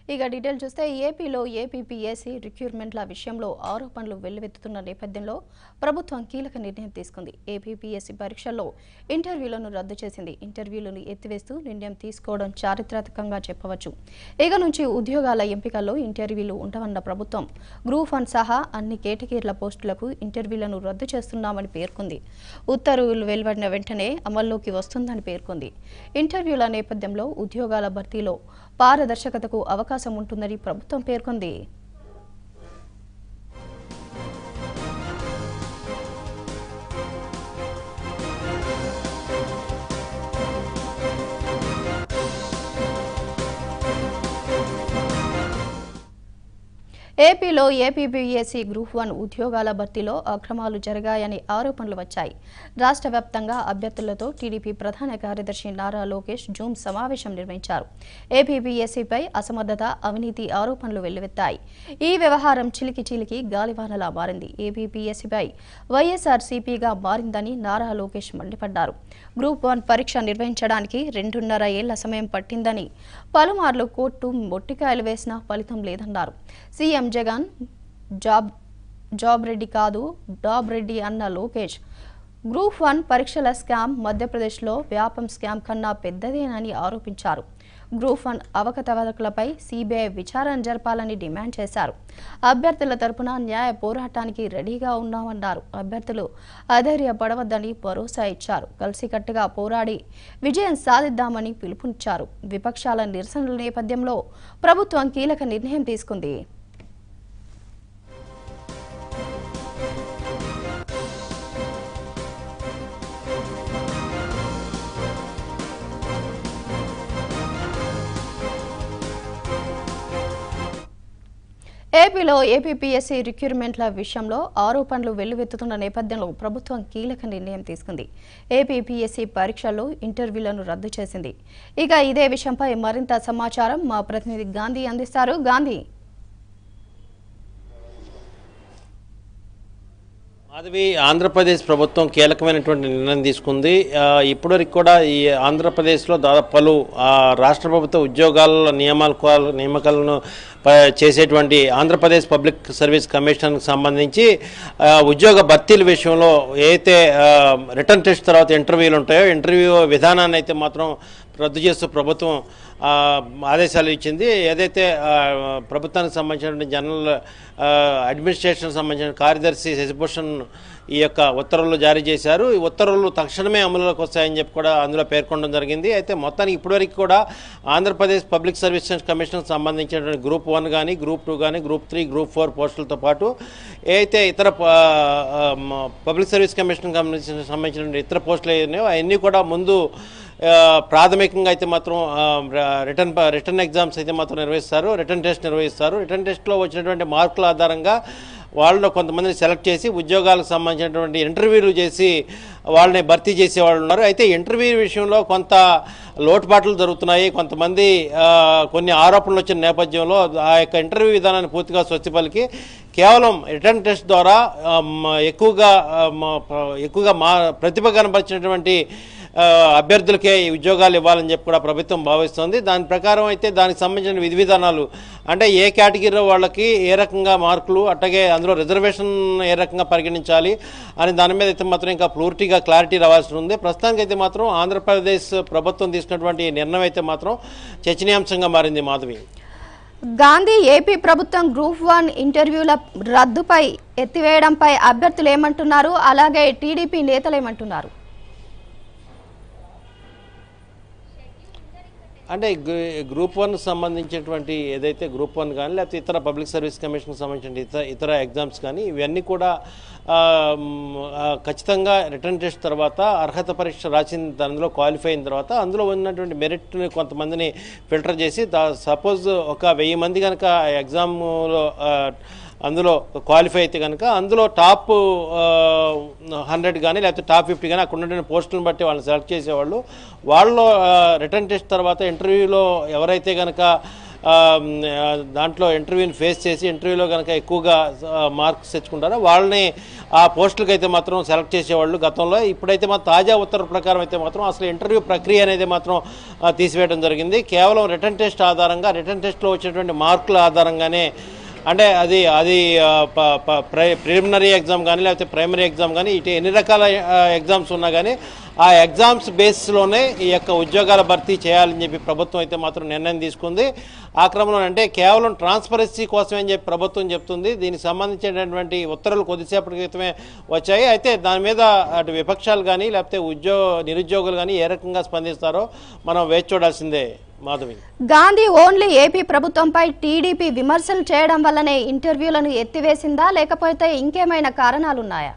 ఇక డీటెయిల్ చూస్తే ఏపీలో ఏపీపీఎస్సీ రిక్రూట్మెంట్ల విషయంలో ఆరోపణలు వెల్లువెత్తుతున్న నేపథ్యంలో ప్రభుత్వం కీలక నిర్ణయం తీసుకుంది ఏపీపీఎస్సీ పరీక్షల్లో ఇంటర్వ్యూలను రద్దు చేసింది ఇంటర్వ్యూలను ఎత్తివేస్తూ నిర్ణయం తీసుకోవడం చారిత్రాత్మకంగా చెప్పవచ్చు ఇక నుంచి ఉద్యోగాల ఎంపికల్లో ఇంటర్వ్యూలు ఉండవన్న ప్రభుత్వం గ్రూప్ వన్ సహా అన్ని కేటగిరీల పోస్టులకు ఇంటర్వ్యూలను రద్దు చేస్తున్నామని పేర్కొంది ఉత్తర్వులు వెలువడిన వెంటనే అమల్లోకి వస్తుందని పేర్కొంది ఇంటర్వ్యూల నేపథ్యంలో ఉద్యోగాల భర్తీలో పారదర్శకతకు అవకాశం ఉంటుందని ప్రభుత్వం పేర్కొంది ఏపీలో ఏపీబీఎస్సీ గ్రూప్ వన్ ఉద్యోగాల భర్తీలో అక్రమాలు జరిగాయని ఆరోపణలు వచ్చాయి రాష్ట్ర వ్యాప్తంగా అభ్యర్థులతో టీడీపీ ప్రధాన కార్యదర్శి నారా లోకేష్ జూమ్ సమావేశం నిర్వహించారు ఏపీబీఎస్సీపై అసమర్థత అవినీతి ఆరోపణలు వెల్లువెత్తాయి ఈ వ్యవహారం చిలికి చిలికి గాలివానలా మారింది ఏపీపీఎస్సీపై వైఎస్ఆర్సీపీగా మారిందని నారా లోకేష్ మండిపడ్డారు గ్రూప్ వన్ పరీక్ష నిర్వహించడానికి రెండున్నర ఏళ్ల సమయం పట్టిందని పలుమార్లు కోర్టు మొట్టికాయలు వేసినా ఫలితం లేదన్నారు CM Jagan job job Reddy కాదు డాబ్ రెడ్డి అన్న లోకేష్ గ్రూప్ వన్ పరీక్షల స్కామ్ మధ్యప్రదేశ్లో వ్యాపం స్కామ్ కన్నా పెద్దదేనని ఆరోపించారు గ్రూప్ వన్ అవకతవకలపై సిబిఐ విచారణ జరపాలని డిమాండ్ చేశారు అభ్యర్థుల తరపున న్యాయ పోరాటానికి రెడీగా ఉన్నామన్నారు అభ్యర్థులు అధైర్యపడవద్దని భరోసా ఇచ్చారు కలిసికట్టుగా పోరాడి విజయం సాధిద్దామని పిలుపునిచ్చారు విపక్షాల నిరసనల నేపథ్యంలో ప్రభుత్వం కీలక నిర్ణయం తీసుకుంది ఏపీలో ఏపీపీఎస్సీ రిక్రూట్మెంట్ల విషయంలో ఆరోపణలు వెల్లువెత్తుతున్న నేపథ్యంలో ప్రభుత్వం కీలక నిర్ణయం తీసుకుంది ఏపీపీఎస్సీ పరీక్షల్లో ఇంటర్వ్యూలను రద్దు చేసింది ఇక ఇదే విషయంపై మరింత సమాచారం మా ప్రతినిధి గాంధీ అందిస్తారు గాంధీ మాధవి ఆంధ్రప్రదేశ్ ప్రభుత్వం కీలకమైనటువంటి నిర్ణయం తీసుకుంది ఆ, ఇప్పటివరకు కూడా ఈ ఆంధ్రప్రదేశ్లో దాదాపు పలు ఆ, రాష్ట్ర ప్రభుత్వ ఉద్యోగాల నియమాల నియామకాలను ప- చేసేటువంటి ఆంధ్రప్రదేశ్ పబ్లిక్ సర్వీస్ కమిషన్కి సంబంధించి ఆ, ఉద్యోగ భర్తీల విషయంలో ఏదైతే రిటర్న్ టెస్ట్ తర్వాత ఇంటర్వ్యూలు ఉంటాయో ఇంటర్వ్యూ విధానాన్ని అయితే మాత్రం రద్దు చేస్తూ ప్రభుత్వం ఆ, ఆదేశాలు ఇచ్చింది ఏదైతే ఆ, ప్రభుత్వానికి సంబంధించిన జనరల్ ఆ, అడ్మినిస్ట్రేషన్ సంబంధించిన కార్యదర్శి శశిభూషణ్ ఈ యొక్క ఉత్తర్వులు జారీ చేశారు ఈ ఉత్తర్వులు తక్షణమే అమలులోకి వస్తాయని చెప్పి కూడా అందులో పేర్కొనడం జరిగింది అయితే మొత్తానికి ఇప్పటివరకు కూడా ఆంధ్రప్రదేశ్ పబ్లిక్ సర్వీసెస్ కమిషన్కి సంబంధించినటువంటి గ్రూప్ వన్ కానీ గ్రూప్ టూ కానీ గ్రూప్ త్రీ గ్రూప్ ఫోర్ పోస్టులతో పాటు ఏదైతే ఇతర ప- ఆ, మ- పబ్లిక్ సర్వీస్ కమిషన్ సంబంధించిన సంబంధించిన ఇతర పోస్టులు ఉన్నాయో అవన్నీ కూడా ముందు ఆ, ప్రాథమికంగా అయితే మాత్రం ఆ, ర- రిటర్న్ ప- రిటర్న్ ఎగ్జామ్స్ అయితే మాత్రం నిర్వహిస్తారు రిటర్న్ టెస్ట్ నిర్వహిస్తారు రిటర్న్ టెస్ట్లో వచ్చినటువంటి మార్కుల ఆధారంగా వాళ్ళలో కొంతమందిని సెలెక్ట్ చేసి ఉద్యోగాలకు సంబంధించినటువంటి ఇంటర్వ్యూలు చేసి వాళ్ళని భర్తీ చేసే వాళ్ళు ఉన్నారు అయితే ఇంటర్వ్యూ విషయంలో కొంత లోటుపాట్లు జరుగుతున్నాయి కొంతమంది ఆ, కొన్ని ఆరోపణలు వచ్చిన నేపథ్యంలో ఆ యొక్క ఇంటర్వ్యూ విధానాన్ని పూర్తిగా స్వచ్ఛపలికి కేవలం రిటర్న్ టెస్ట్ ద్వారా ఆ, మ- ఎక్కువగా ఆ, మ- ప్ర- ఎక్కువగా మా ప్రతిభ కనపరిచినటువంటి ఆ, అభ్యర్థులకే ఈ ఉద్యోగాలు ఇవ్వాలని చెప్పి కూడా ప్రభుత్వం భావిస్తుంది దాని ప్రకారం అయితే దానికి సంబంధించిన విధి విధానాలు అంటే ఏ కేటగిరీ వాళ్ళకి ఏ రకంగా మార్కులు అట్లాగే అందులో రిజర్వేషన్ ఏ రకంగా పరిగణించాలి అని దాని మీద అయితే మాత్రం ఇంకా పూర్తిగా క్లారిటీ రావాల్సి ఉంది ప్రస్తుతానికి అయితే మాత్రం ఆంధ్రప్రదేశ్ ప్రభుత్వం తీసుకున్నటువంటి ఈ నిర్ణయం అయితే మాత్రం చర్చనీయాంశంగా మారింది మాధవి గాంధీ ఏపీ ప్రభుత్వం గ్రూప్ వన్ ఇంటర్వ్యూల రద్దుపై ఎత్తివేయడంపై అభ్యర్థులు ఏమంటున్నారు అలాగే టీడీపీ నేతలు ఏమంటున్నారు అంటే గ్రూ- గ్రూప్ వన్ సంబంధించినటువంటి ఏదైతే గ్రూప్ వన్ కానీ లేకపోతే ఇతర పబ్లిక్ సర్వీస్ కమిషన్కి సంబంధించిన ఇతర ఇతర ఎగ్జామ్స్ కానీ ఇవన్నీ కూడా ఆ, మ్, ఆ, ఖచ్చితంగా రిటర్న్ టెస్ట్ తర్వాత అర్హత పరీక్ష రాసిన దానిలో క్వాలిఫై అయిన తర్వాత అందులో ఉన్నటువంటి మెరిట్ని కొంతమందిని ఫిల్టర్ చేసి దా సపోజ్ ఒక వెయ్యి మంది కనుక ఎగ్జామ్లో అందులో క్వాలిఫై అయితే కనుక అందులో టాప్ హండ్రెడ్ కానీ లేకపోతే టాప్ ఫిఫ్టీ కానీ అక్కడ ఉన్నటువంటి పోస్టులను బట్టి వాళ్ళని సెలెక్ట్ చేసేవాళ్ళు వాళ్ళు రిటర్న్ టెస్ట్ తర్వాత ఇంటర్వ్యూలో ఎవరైతే కనుక ఆ, ఆ, దాంట్లో ఇంటర్వ్యూని ఫేస్ చేసి ఇంటర్వ్యూలో కనుక ఎక్కువగా మార్క్స్ తెచ్చుకుంటారో వాళ్ళని ఆ పోస్టులకు అయితే మాత్రం సెలెక్ట్ చేసేవాళ్ళు గతంలో ఇప్పుడైతే మాత్రం తాజా ఉత్తర్వు ప్రకారం అయితే మాత్రం అసలు ఇంటర్వ్యూ ప్రక్రియ అనేది మాత్రం ఆ, తీసివేయడం జరిగింది కేవలం రిటర్న్ టెస్ట్ ఆధారంగా రిటర్న్ టెస్ట్లో వచ్చేటువంటి మార్కుల ఆధారంగానే అంటే అది అది ఆ, ప- ప- ప్రి- ప్రిలిమినరీ ఎగ్జామ్ కానీ లేకపోతే ప్రైమరీ ఎగ్జామ్ కానీ ఇటు ఎన్ని రకాల ఆ, ఎగ్జామ్స్ ఉన్నా కానీ ఆ ఎగ్జామ్స్ బేస్లోనే ఈ యొక్క ఉద్యోగాల భర్తీ చేయాలని చెప్పి ప్రభుత్వం అయితే మాత్రం నిర్ణయం తీసుకుంది ఆ క్రమంలో అంటే కేవలం ట్రాన్స్పరెన్సీ కోసమే అని చెప్పి ప్రభుత్వం చెప్తుంది దీనికి సంబంధించినటువంటి ఉత్తర్వులు కొద్దిసేపటి క్రితమే వచ్చాయి అయితే దాని మీద అటు విపక్షాలు కానీ లేకపోతే ఉద్యోగ నిరుద్యోగులు కానీ ఏ రకంగా స్పందిస్తారో మనం వేచి చూడాల్సిందే మాధవి గాంధీ ఓన్లీ ఏపీ ప్రభుత్వంపై టీడీపీ విమర్శలు చేయడం వల్లనే ఇంటర్వ్యూలను ఎత్తివేసిందా లేకపోతే ఇంకేమైనా కారణాలున్నాయా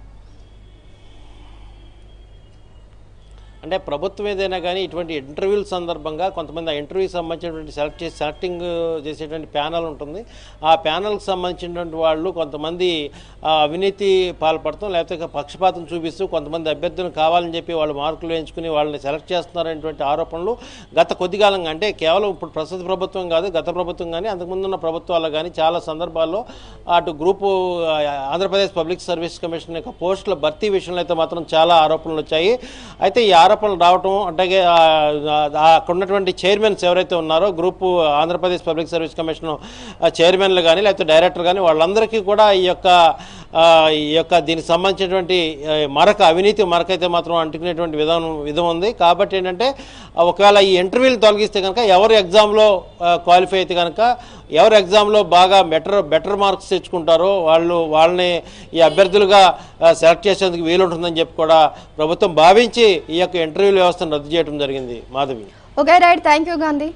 అంటే ప్రభుత్వం ఏదైనా కానీ ఇటువంటి ఇంటర్వ్యూల సందర్భంగా కొంతమంది ఆ ఇంటర్వ్యూకి సంబంధించినటువంటి సెలెక్ట్ చేసి సెలెక్టింగ్ చేసేటువంటి ప్యానల్ ఉంటుంది ఆ ప్యానల్కి సంబంధించినటువంటి వాళ్ళు కొంతమంది ఆ, అవినీతి పాల్పడతాం లేకపోతే ఇక పక్షపాతం చూపిస్తూ కొంతమంది అభ్యర్థులను కావాలని చెప్పి వాళ్ళు మార్కులు వేయించుకుని వాళ్ళని సెలెక్ట్ చేస్తున్నారనేటువంటి ఆరోపణలు గత కొద్ది కాలంగా అంటే కేవలం ఇప్పుడు ప్రస్తుత ప్రభుత్వం కాదు గత ప్రభుత్వం కానీ అంతకుముందున్న ప్రభుత్వాలు కానీ చాలా సందర్భాల్లో అటు గ్రూపు ఆ, ఆంధ్రప్రదేశ్ పబ్లిక్ సర్వీస్ కమిషన్ యొక్క పోస్టుల భర్తీ విషయంలో అయితే మాత్రం చాలా ఆరోపణలు వచ్చాయి అయితే ఈ ఆరోపణలు రావటం అంటే ఆ, ఆ, అక్కడ ఉన్నటువంటి చైర్మన్స్ ఎవరైతే ఉన్నారో group Andhra Pradesh public service commission చైర్మన్లు కానీ లేకపోతే డైరెక్టర్ కానీ వాళ్ళందరికీ కూడా ఈ యొక్క ఆ, ఈ యొక్క దీనికి సంబంధించినటువంటి ఆ, మరక అవినీతి మరక అయితే మాత్రం అంటుకునేటువంటి విధానం విధం ఉంది కాబట్టి ఏంటంటే ఆ, ఒకవేళ ఈ ఇంటర్వ్యూలు తొలగిస్తే కనుక ఎవరు ఎగ్జామ్లో క్వాలిఫై అయితే కనుక ఎవరు ఎగ్జామ్లో బాగా బెటర్ బెటర్ మార్క్స్ తెచ్చుకుంటారో వాళ్ళు వాళ్ళని ఈ అభ్యర్థులుగా ఆ, సెలెక్ట్ చేసేందుకు వీలుంటుందని చెప్పి కూడా ప్రభుత్వం భావించి ఈ యొక్క ఇంటర్వ్యూల వ్యవస్థను రద్దు చేయడం జరిగింది Madhavi okay right thank you Gandhi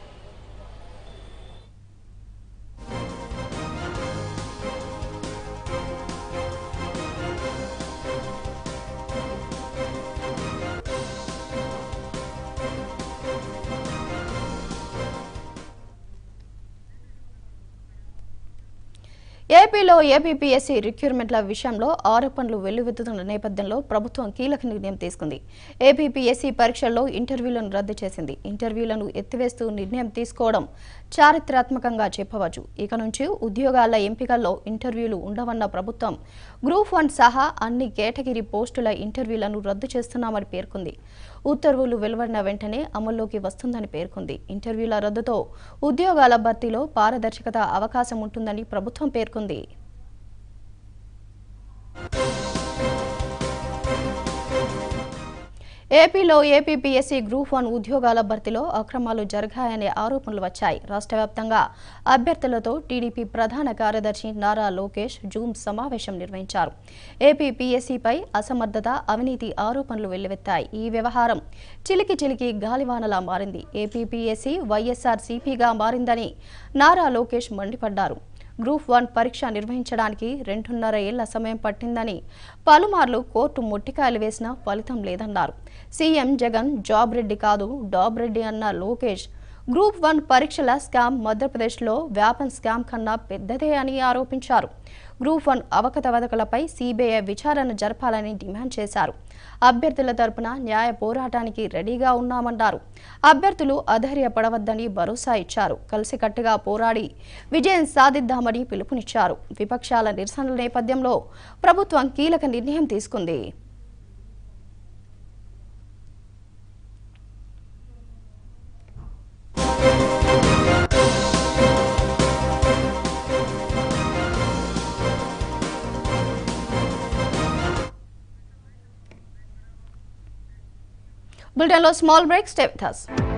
ఏపీలో ఏపీపీఎస్సీ రిక్రూట్మెంట్ల విషయంలో ఆరోపణలు వెల్లువెత్తుతున్న నేపథ్యంలో ప్రభుత్వం కీలక నిర్ణయం తీసుకుంది ఏపీపీఎస్సీ పరీక్షల్లో ఇంటర్వ్యూలను రద్దు చేసింది ఇంటర్వ్యూలను ఎత్తివేస్తూ నిర్ణయం తీసుకోవడం చారిత్రాత్మకంగా చెప్పవచ్చు ఇక నుంచి ఉద్యోగాల ఎంపికల్లో ఇంటర్వ్యూలు ఉండవన్న ప్రభుత్వం గ్రూప్ వన్ సహా అన్ని కేటగిరీ పోస్టుల ఇంటర్వ్యూలను రద్దు చేస్తున్నామని పేర్కొంది ఉత్తర్వులు వెలువడిన వెంటనే అమల్లోకి వస్తుందని పేర్కొంది ఇంటర్వ్యూల రద్దుతో ఉద్యోగాల భర్తీలో పారదర్శకత అవకాశం ఉంటుందని ప్రభుత్వం పేర్కొంది ఏపీలో ఏపీపీఎస్సీ గ్రూప్ వన్ ఉద్యోగాల భర్తీలో అక్రమాలు జరిగాయనే ఆరోపణలు వచ్చాయి రాష్ట్ర వ్యాప్తంగా అభ్యర్థులతో టీడీపీ ప్రధాన కార్యదర్శి నారా లోకేష్ జూమ్ సమావేశం నిర్వహించారు ఏపీపీఎస్సీపై అసమర్థత అవినీతి ఆరోపణలు వెల్లువెత్తాయి ఈ వ్యవహారం చిలికి చిలికి గాలివానలా మారింది ఏపీపీఎస్సీ వైఎస్ఆర్ సిపిగా మారిందని నారా లోకేష్ మండిపడ్డారు గ్రూప్ వన్ పరీక్ష నిర్వహించడానికి రెండున్నర ఏళ్ల సమయం పట్టిందని పలుమార్లు కోర్టు ముట్టికాయలు వేసినా ఫలితం లేదన్నారు సీఎం జగన్ జాబ్ రెడ్డి కాదు డాబ్ రెడ్డి అన్న లోకేష్ గ్రూప్ వన్ పరీక్షల స్కామ్ మధ్యప్రదేశ్లో వ్యాపన్ స్కామ్ కన్నా పెద్దదే అని ఆరోపించారు గ్రూప్ వన్ అవకతవకలపై సీబీఐ విచారణ జరపాలని డిమాండ్ చేశారు అభ్యర్థుల తరపున న్యాయ పోరాటానికి రెడీగా ఉన్నామన్నారు అభ్యర్థులు అధైర్యపడవద్దని భరోసా ఇచ్చారు కలిసికట్టుగా పోరాడి విజయం సాధిద్దామని పిలుపునిచ్చారు విపక్షాల నిరసనల నేపథ్యంలో ప్రభుత్వం కీలక నిర్ణయం తీసుకుంది బులెటిన్లో స్మాల్ బ్రేక్ స్టెప్ థస్